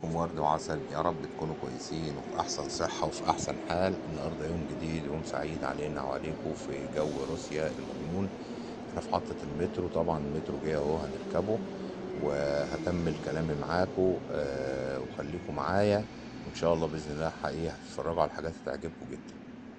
ورد وعسل يا رب تكونوا كويسين وفي أحسن صحة وفي أحسن حال النهاردة يوم جديد يوم سعيد علينا وعليكم في جو روسيا المجنون احنا في محطة المترو طبعا المترو جاي اهو هنركبه وهكمل كلامي معاكم آه، وخليكم معايا وإن شاء الله بإذن الله حقيقة هتتفرجوا على حاجات هتعجبكم جدا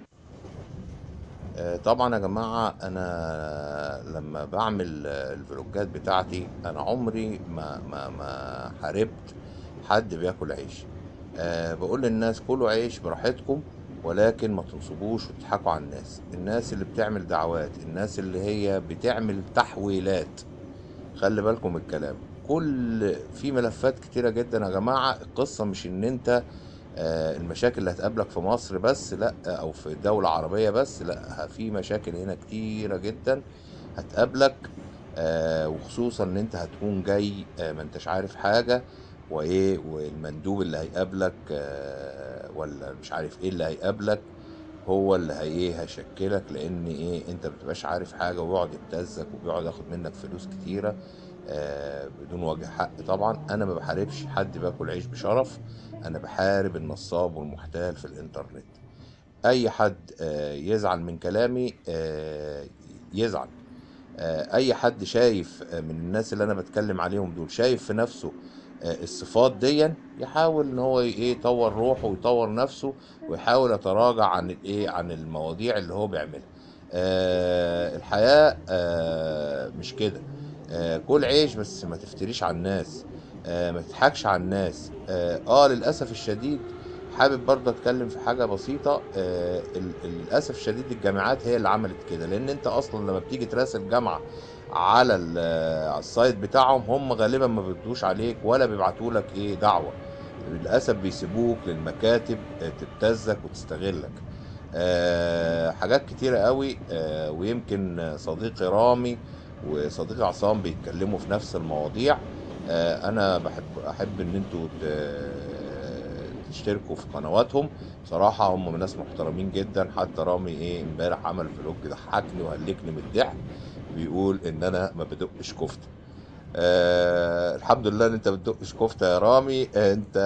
آه، طبعا يا جماعة أنا لما بعمل آه، الفلوجات بتاعتي أنا عمري ما ما ما حاربت حد بياكل عيش أه بقول للناس كلوا عيش براحتكم ولكن ما تنصبوش وتضحكوا على الناس الناس اللي بتعمل دعوات الناس اللي هي بتعمل تحويلات خلي بالكم من الكلام كل في ملفات كتيرة جدا يا جماعة القصة مش ان انت آه، المشاكل اللي هتقابلك في مصر بس لا او في دولة عربية بس لا في مشاكل هنا كتيرة جدا هتقابلك آه، وخصوصا ان انت هتكون جاي آه، ما انتش عارف حاجة وايه والمندوب اللي هيقابلك آه، ولا مش عارف ايه اللي هيقابلك هو اللي هي ايه هيشكلك لان ايه انت مبتبقاش عارف حاجه ويقعد يبتزك وبيقعد ياخد منك فلوس كتيره آه بدون وجه حق طبعا انا ما بحاربش حد بياكل عيش بشرف انا بحارب النصاب والمحتال في الانترنت اي حد آه يزعل من كلامي آه يزعل آه، اي حد شايف آه، من الناس اللي انا بتكلم عليهم دول شايف في نفسه آه، الصفات دي يحاول ان هو ايه يطور روحه ويطور نفسه ويحاول يتراجع عن الايه عن المواضيع اللي هو بيعملها آه، الحياة آه، مش كده آه، كل عيش بس ما تفتريش على الناس آه، ما تضحكش على الناس اه آه، للأسف الشديد حابب برضه اتكلم في حاجه بسيطه آه ال- للاسف الشديد الجامعات هي اللي عملت كده لان انت اصلا لما بتيجي تراسل جامعه على ال- آه، على السايت بتاعهم هم غالبا ما بيردوش عليك ولا بيبعتوا لك ايه دعوه للاسف بيسيبوك للمكاتب آه، تبتزك وتستغلك آه حاجات كتيره قوي آه ويمكن صديقي رامي وصديقي عصام بيتكلموا في نفس المواضيع آه انا بحب احب ان انتوا ت- تشتركوا في قنواتهم بصراحة هم ناس محترمين جدا حتى رامي ايه امبارح عمل فلوج ضحكني وهلكني من الضحك بيقول ان انا ما بدقش كفتة آه الحمد لله ان انت بتدقش كفتة يا رامي آه انت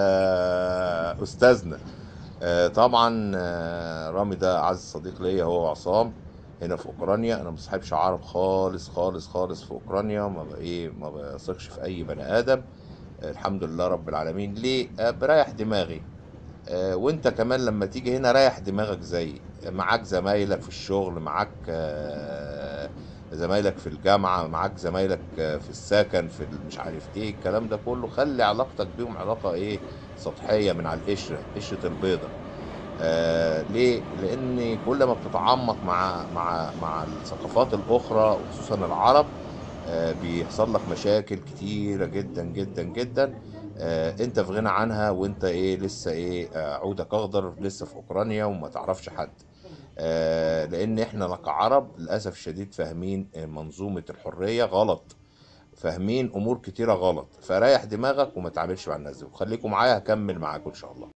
استاذنا آه طبعا آه رامي ده اعز صديق ليا هو وعصام هنا في اوكرانيا انا ما بصاحبش عرب خالص خالص خالص في اوكرانيا ما ب- ايه ما بثقش في اي بني ادم آه الحمد لله رب العالمين ليه آه بريح دماغي آه، وانت كمان لما تيجي هنا ريح دماغك زي معاك زمايلك في الشغل معاك آه، زمايلك في الجامعة معاك زمايلك آه، في السكن في ال- مش عارف ايه الكلام ده كله خلي علاقتك بيهم علاقة ايه سطحية من على القشرة قشرة البيضة آه ليه؟ لأن كل ما بتتعمق مع مع مع الثقافات الأخرى وخصوصا العرب آه بيحصل لك مشاكل كتيرة جدا جدا جدا آه أنت في غنى عنها وأنت إيه لسه إيه آه عودك أخضر لسه في أوكرانيا وما تعرفش حد آه لأن إحنا كعرب للأسف الشديد فاهمين آه، منظومة الحرية غلط فاهمين أمور كتيرة غلط فريح دماغك وما تعملش مع الناس دي وخليكم معايا هكمل معاكم إن شاء الله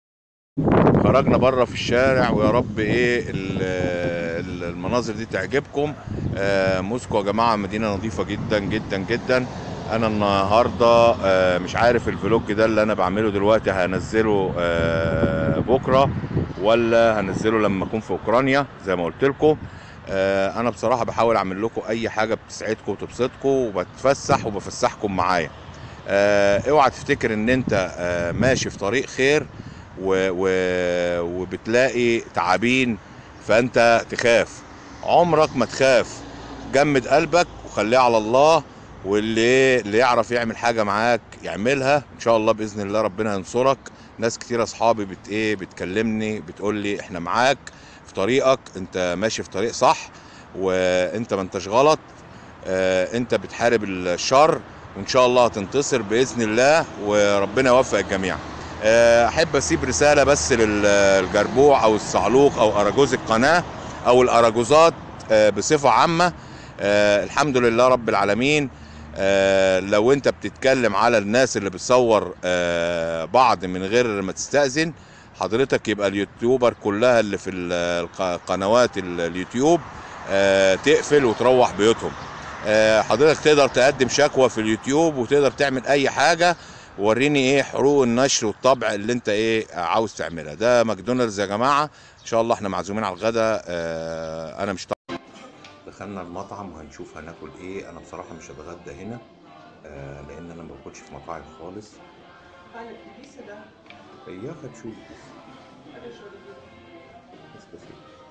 خرجنا بره في الشارع ويا رب ايه ال- ال- المناظر دي تعجبكم آه، موسكو يا جماعه مدينه نظيفه جدا جدا جدا انا النهارده آه، مش عارف الفلوج ده اللي انا بعمله دلوقتي هنزله آه، بكره ولا هنزله لما اكون في اوكرانيا زي ما قلت لكم انا بصراحه بحاول اعمل لكم اي حاجه بتسعدكم وتبسطكم وبتفسح وبفسحكم معايا آه، اوعى تفتكر ان انت آه، ماشي في طريق خير و... و... وبتلاقي تعابين فانت تخاف عمرك ما تخاف جمد قلبك وخليه على الله واللي اللي يعرف يعمل حاجه معاك يعملها ان شاء الله باذن الله ربنا ينصرك ناس كتير اصحابي بت ايه بتكلمني بتقول لي احنا معاك في طريقك انت ماشي في طريق صح وانت ما انتش غلط آه، انت بتحارب الشر وان شاء الله هتنتصر باذن الله وربنا يوفق الجميع آه، احب اسيب رساله بس للجربوع او الصعلوق او اراجوز القناه او الاراجوزات آه، بصفه عامه آه، الحمد لله رب العالمين آه، لو انت بتتكلم على الناس اللي بتصور آه، بعض من غير ما تستأذن حضرتك يبقى اليوتيوبر كلها اللي في ال- الق- قنوات ال- اليوتيوب آه، تقفل وتروح بيوتهم آه، حضرتك تقدر تقدم شكوى في اليوتيوب وتقدر تعمل اي حاجه ووريني ايه حروق النشر والطبع اللي انت ايه عاوز تعملها ده ماكدونالدز يا جماعه ان شاء الله احنا معزومين على الغدا آه انا مش دخلنا المطعم وهنشوف هناكل ايه انا بصراحه مش هتغدى هنا آه لان انا ما باكلش في مطاعم خالص Vale, y dice da, اياك تشوف alle schon بس بس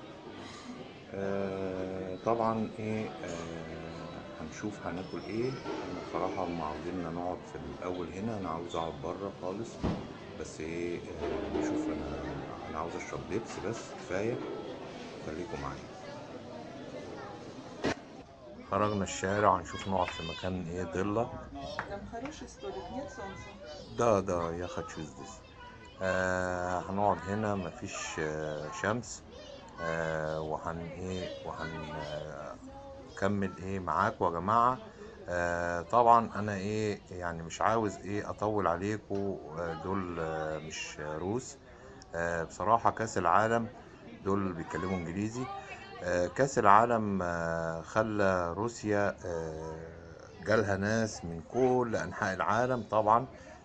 آه طبعا ايه آه هنشوف هناكل ايه انا بصراحة هم عاوزيننا نقعد في الاول هنا انا عاوز اقعد بره خالص بس ايه آه نشوف انا انا عاوز اشرب بيبس بس كفاية خليكم معايا خرجنا الشارع هنشوف نقعد في مكان ايه ضلة Tam хороший столик, нет солнца? ده ده يا اخي تشوز ديس آه هنقعد هنا مفيش آه شمس آه وهن ايه وهن آه كمل ايه معاكم يا جماعة آه طبعا انا ايه يعني مش عاوز ايه اطول عليكم آه دول آه مش روس آه بصراحة كاس العالم دول بيتكلموا انجليزي آه كاس العالم آه خلى روسيا آه جالها ناس من كل انحاء العالم طبعا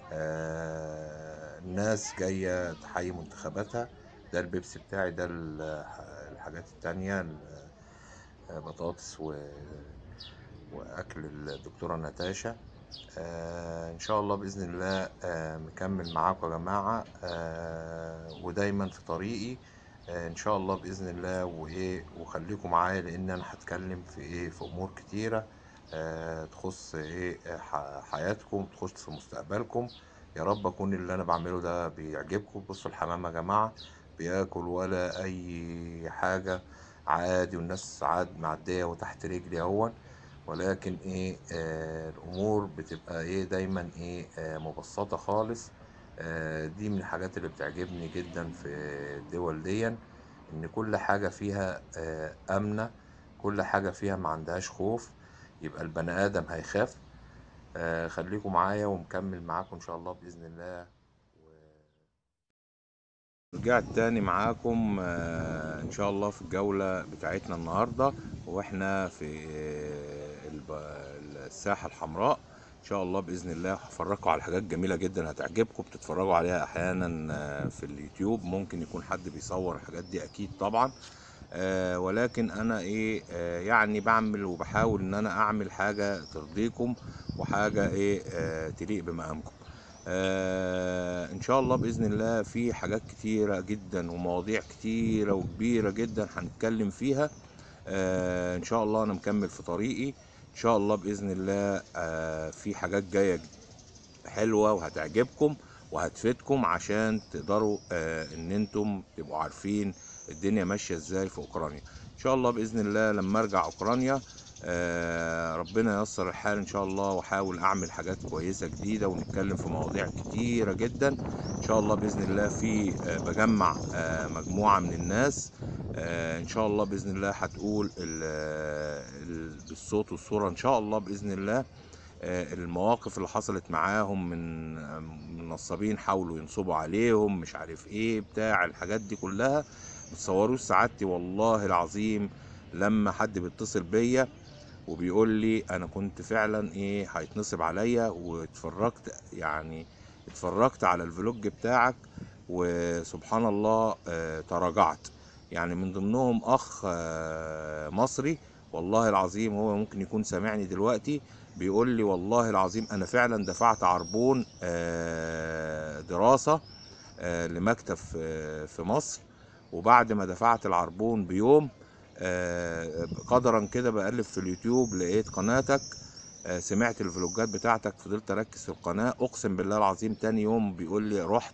آه الناس جاية تحيي منتخباتها ده البيبسي بتاعي ده ال- الحاجات التانية ال- بطاطس و... واكل الدكتورة ناتاشا آه ان شاء الله باذن الله آه مكمل معاكم يا جماعه آه ودايما في طريقي آه ان شاء الله باذن الله وايه وخليكم معايا لان انا هتكلم في ايه في امور كتيره آه تخص ايه ح- حياتكم تخص في مستقبلكم يا رب اكون اللي انا بعمله ده بيعجبكم بصوا الحمام يا جماعه بياكل ولا اي حاجه عادي والناس عاد معديه وتحت رجلي اهون ولكن ايه آه الامور بتبقى ايه دايما ايه آه مبسطة خالص آه دي من الحاجات اللي بتعجبني جدا في الدول دي ان كل حاجة فيها آه امنة كل حاجة فيها ما عندهاش خوف يبقى البني ادم هيخاف آه خليكم معايا ومكمل معاكم ان شاء الله باذن الله رجعت تاني معاكم آه، ان شاء الله في الجولة بتاعتنا النهاردة واحنا في آه، الب- الساحة الحمراء ان شاء الله باذن الله هفرجكم على حاجات جميلة جدا هتعجبكم بتتفرجوا عليها احيانا آه، في اليوتيوب ممكن يكون حد بيصور الحاجات دي اكيد طبعا آه، ولكن انا ايه آه، يعني بعمل وبحاول ان انا اعمل حاجة ترضيكم وحاجة ايه آه، تليق بمقامكم آه ان شاء الله باذن الله في حاجات كتيره جدا ومواضيع كتيره وكبيره جدا هنتكلم فيها آه ان شاء الله انا مكمل في طريقي ان شاء الله باذن الله آه في حاجات جايه حلوه وهتعجبكم وهتفيدكم عشان تقدروا آه ان انتم تبقوا عارفين الدنيا ماشيه ازاي في اوكرانيا ان شاء الله باذن الله لما ارجع اوكرانيا آه ربنا ييسر الحال ان شاء الله واحاول اعمل حاجات كويسه جديده ونتكلم في مواضيع كتيره جدا ان شاء الله باذن الله في آه بجمع آه مجموعه من الناس آه ان شاء الله باذن الله هتقول ال- ال- بالصوت والصوره ان شاء الله باذن الله آه، المواقف اللي حصلت معاهم من من نصابين حاولوا ينصبوا عليهم مش عارف ايه بتاع الحاجات دي كلها متصوروش سعادتي والله العظيم لما حد بيتصل بيا وبيقول لي انا كنت فعلا ايه هيتنصب عليا واتفرجت يعني اتفرجت على الفلوج بتاعك وسبحان الله آه، تراجعت يعني من ضمنهم اخ آه، مصري والله العظيم هو ممكن يكون سامعني دلوقتي بيقول لي والله العظيم انا فعلا دفعت عربون آه، دراسة آه، لمكتب في في مصر وبعد ما دفعت العربون بيوم آه، قدرا كده بقلب في اليوتيوب لقيت قناتك آه، سمعت الفلوجات بتاعتك فضلت اركز في القناة اقسم بالله العظيم تاني يوم بيقول لي رحت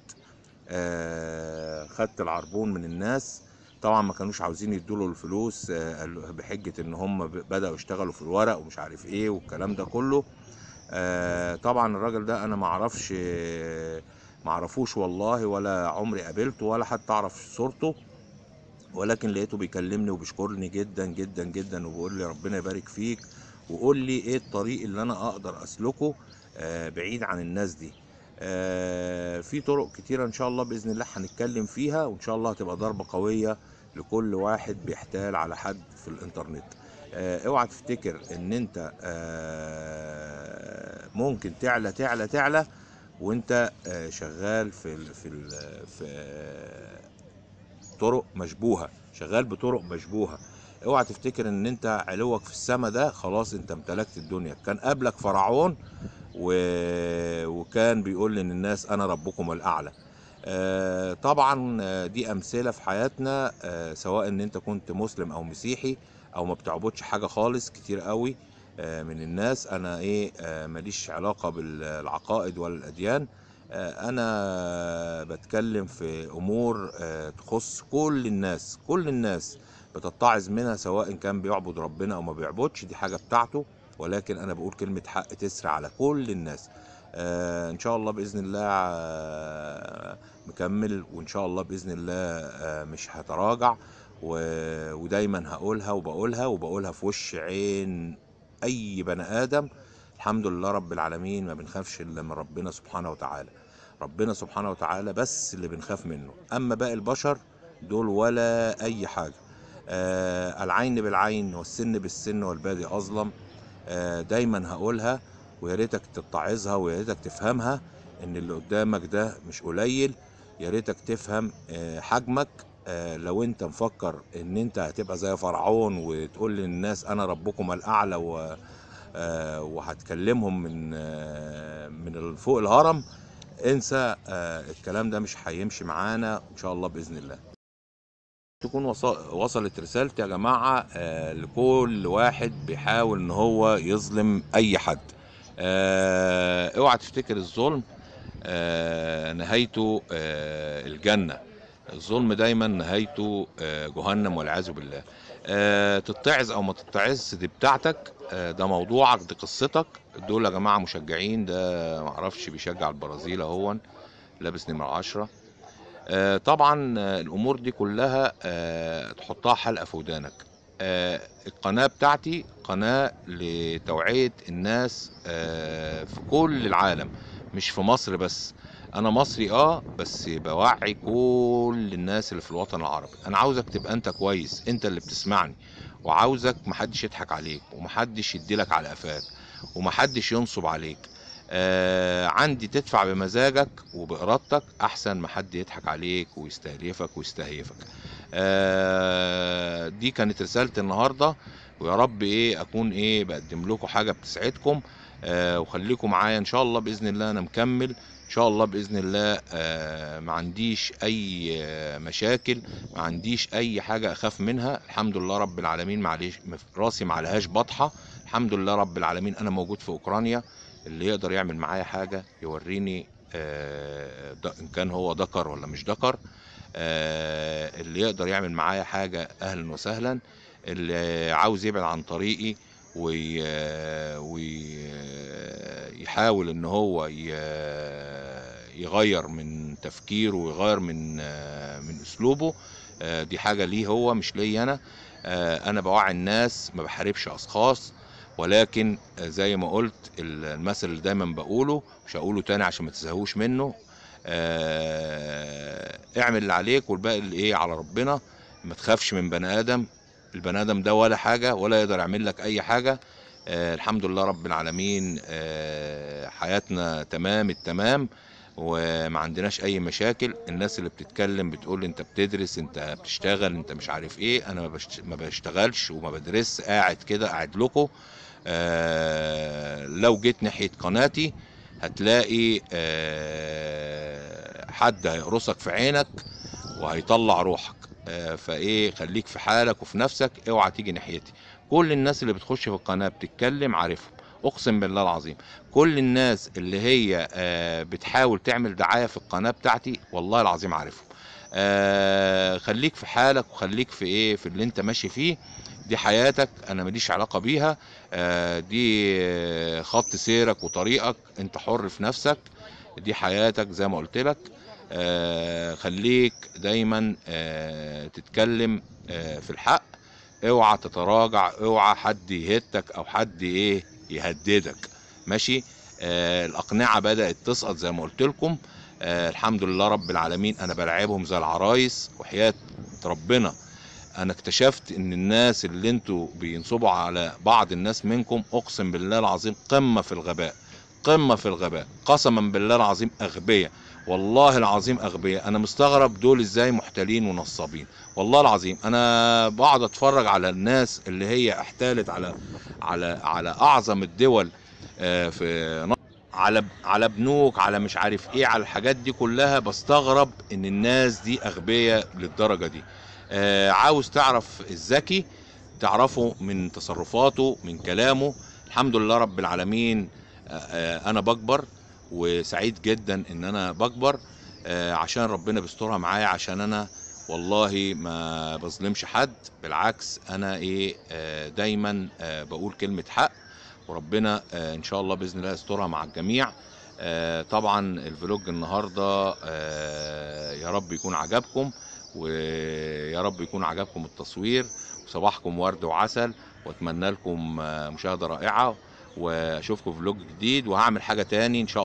آه، خدت العربون من الناس طبعا ما كانوش عاوزين يدوله الفلوس آه، قالوا- بحجة ان هم ب- بدأوا يشتغلوا في الورق ومش عارف ايه والكلام ده كله آه، طبعا الراجل ده انا ما اعرفش ما اعرفوش والله ولا عمري قابلته ولا حتى اعرف صورته ولكن لقيته بيكلمني وبيشكرني جدا جدا جدا وبيقول لي ربنا يبارك فيك وقول لي ايه الطريق اللي انا اقدر اسلكه آه، بعيد عن الناس دي آه، في طرق كتيرة ان شاء الله باذن الله هنتكلم فيها وان شاء الله هتبقى ضربة قوية لكل واحد بيحتال على حد في الانترنت آه، اوعى تفتكر ان انت آه، ممكن تعلى تعلى تعلى وانت آه، شغال في ال في ال في آه، طرق مشبوهه شغال بطرق مشبوهه اوعى تفتكر ان انت علوك في السما ده خلاص انت امتلكت الدنيا كان قبلك فرعون و... وكان بيقول للناس انا ربكم الاعلى آه، طبعا آه، دي امثله في حياتنا آه، سواء ان انت كنت مسلم او مسيحي او ما بتعبدش حاجه خالص كتير قوي آه، من الناس انا ايه آه، ماليش علاقه بالعقائد ولا الاديان آه، انا بتكلم في امور آه، تخص كل الناس كل الناس بتتعظ منها سواء كان بيعبد ربنا او ما بيعبدش دي حاجه بتاعته ولكن انا بقول كلمه حق تسري على كل الناس آه ان شاء الله باذن الله آه مكمل وان شاء الله باذن الله آه مش هتراجع و- ودايما هقولها وبقولها وبقولها في وش عين اي بني ادم الحمد لله رب العالمين ما بنخافش الا من ربنا سبحانه وتعالى ربنا سبحانه وتعالى بس اللي بنخاف منه اما باقي البشر دول ولا اي حاجه آه العين بالعين والسن بالسن والبادي اظلم آه دايما هقولها ويا ريتك تتعظها ويا ريتك تفهمها ان اللي قدامك ده مش قليل يا ريتك تفهم آه حجمك آه لو انت مفكر ان انت هتبقى زي فرعون وتقول للناس انا ربكم الاعلى و آه، وهتكلمهم من آه، من فوق الهرم انسى آه، الكلام ده مش هيمشي معانا ان شاء الله باذن الله تكون وص- وصلت رسالتي يا جماعه آه، لكل واحد بيحاول ان هو يظلم اي حد آه، اوعى تفتكر الظلم آه، نهايته آه، الجنه الظلم دايما نهايته آه، جهنم والعياذ بالله آه، تتعظ او ما تتعظ دي بتاعتك آه، ده موضوعك دي قصتك دول يا جماعه مشجعين ده معرفش بيشجع البرازيل اهون لابس نمرة عشرة آه، طبعا آه، الامور دي كلها آه، تحطها حلقه في ودانك آه، القناه بتاعتي قناه لتوعيه الناس آه، في كل العالم مش في مصر بس انا مصري اه بس بوعي كل الناس اللي في الوطن العربي انا عاوزك تبقى انت كويس انت اللي بتسمعني وعاوزك محدش يضحك عليك ومحدش يديلك على قفاك ومحدش ينصب عليك آه عندي تدفع بمزاجك وبإرادتك أحسن ما حد يضحك عليك ويستهلفك ويستهيفك آه دي كانت رسالتي النهاردة ويا رب إيه أكون إيه بقدم لكم حاجة بتسعدكم آه وخليكم معايا إن شاء الله بإذن الله أنا مكمل إن شاء الله بإذن الله آه ما عنديش أي آه مشاكل ما عنديش أي حاجة أخاف منها الحمد لله رب العالمين معليش راسي معلهاش بطحة الحمد لله رب العالمين أنا موجود في أوكرانيا اللي يقدر يعمل معايا حاجة يوريني آه، ده- إن كان هو ذكر ولا مش ذكر آه، اللي يقدر يعمل معايا حاجة أهلا وسهلا اللي عاوز يبعد عن طريقي ويحاول إن هو ي- يغير من تفكيره ويغير من آه، من أسلوبه آه، دي حاجة ليه هو مش ليا أنا آه، أنا بوعي الناس ما بحاربش أشخاص ولكن زي ما قلت المثل اللي دايما بقوله مش هقوله تاني عشان ما تزهقوش منه آه، اعمل اللي عليك والباقي اللي ايه على ربنا ما تخافش من بني ادم البني ادم ده ولا حاجه ولا يقدر يعمل لك اي حاجه آه، الحمد لله رب العالمين آه، حياتنا تمام التمام وما عندناش اي مشاكل الناس اللي بتتكلم بتقول انت بتدرس انت بتشتغل انت مش عارف ايه انا ما بشت- ما بشتغلش وما بدرس قاعد كده قاعد لكم آه، لو جيت ناحية قناتي هتلاقي آه، حد هيقرصك في عينك وهيطلع روحك آه، فايه خليك في حالك وفي نفسك اوعى تيجي ناحيتي كل الناس اللي بتخش في القناة بتتكلم عارفهم اقسم بالله العظيم كل الناس اللي هي آه، بتحاول تعمل دعاية في القناة بتاعتي والله العظيم عارفهم آه، خليك في حالك وخليك في ايه في اللي انت ماشي فيه دي حياتك انا ماليش علاقة بيها آه، دي آه، خط سيرك وطريقك انت حر في نفسك دي حياتك زي ما قلت لك آه، خليك دايما آه، تتكلم آه، في الحق اوعى تتراجع اوعى حد يهتك او حد ايه يهددك ماشي آه الاقنعه بدات تسقط زي ما قلت لكم آه الحمد لله رب العالمين انا بلعبهم زي العرايس وحياه ربنا انا اكتشفت ان الناس اللي انتوا بينصبوا على بعض الناس منكم اقسم بالله العظيم قمه في الغباء قمه في الغباء قسما بالله العظيم اغبياء والله العظيم اغبياء انا مستغرب دول ازاي محتالين ونصابين والله العظيم انا بقعد اتفرج على الناس اللي هي احتالت على على على اعظم الدول آه، في ن- على على بنوك على مش عارف ايه على الحاجات دي كلها بستغرب ان الناس دي اغبياء للدرجه دي آه، عاوز تعرف الذكي تعرفه من تصرفاته من كلامه الحمد لله رب العالمين آه، آه، انا بكبر وسعيد جدا ان انا بكبر آه، عشان ربنا بيسترها معايا عشان انا والله ما بظلمش حد بالعكس انا ايه آه، دايما آه، بقول كلمة حق وربنا آه، ان شاء الله باذن الله يسترها مع الجميع آه، طبعا الفلوج النهارده آه، يا رب يكون عجبكم ويا رب يكون عجبكم التصوير وصباحكم ورد وعسل واتمنى لكم آه، مشاهدة رائعة واشوفكم في فلوج جديد وهعمل حاجة تاني ان شاء